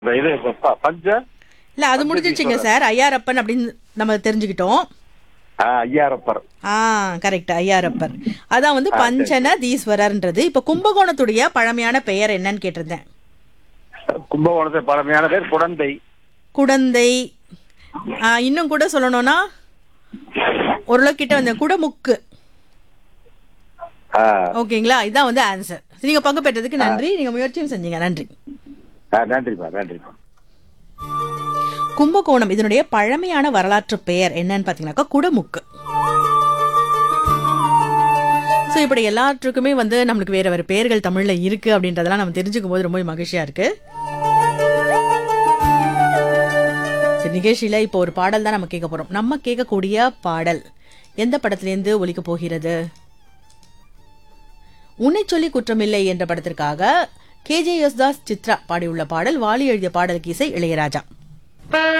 இந்த இது ப- ப- பஞ்ச இல்ல அது முடிஞ்சிச்சுங்க சார் ஐயாரப்பன் அப்படின்னு நம்ம தெரிஞ்சுக்கிட்டோம் ஆ, ஐயாரப்பர் ஆ கரெக்ட் ஐயாரப்பர் அதான் வந்து பஞ்சன தீஸ்வரர்ன்றது இப்ப கும்பகோணத்துடைய பழமையான பெயர் என்னன்னு கேட்டிருந்தேன் கும்பகோணத்தை பழமையான பேர் குடந்தை குடந்தை ஆ, இன்னும் கூட சொல்லணும்னா ஓரளவு கிட்ட வந்த குடமுக்கு ஆ, ஓகேங்களா இதான் வந்து ஆன்சர் நீங்க பங்கு பெற்றதுக்கு நன்றி நீங்க முயற்சியும் செஞ்சீங்க நன்றி ஆ, நன்றிப்பா நன்றிப்பா கும்பகோணம் இதனுடைய பழமையான வரலாற்று பெயர் என்னன்னு பாத்தீங்கன்னாக்கா குடமுக்கு ஸோ இப்படி எல்லாற்றுக்குமே வந்து நம்மளுக்கு வேற வேற பெயர்கள் தமிழ்ல இருக்கு அப்படின்றதெல்லாம் நம்ம தெரிஞ்சுக்கும் போது ரொம்ப மகிழ்ச்சியா இருக்கு சரி, நிகழ்ச்சியில இப்போ ஒரு பாடல் தான் நம்ம கேட்க போறோம் நம்ம கேட்கக்கூடிய பாடல் எந்த படத்திலேருந்து ஒலிக்க போகிறது உன்னை சொல்லி குற்றமில்லை என்ற படத்திற்காக கேஜே யஸ்தாஸ் சித்ரா பாடியுள்ள பாடல் வாலி எழுதிய பாடலுக்கு இசை இளையராஜா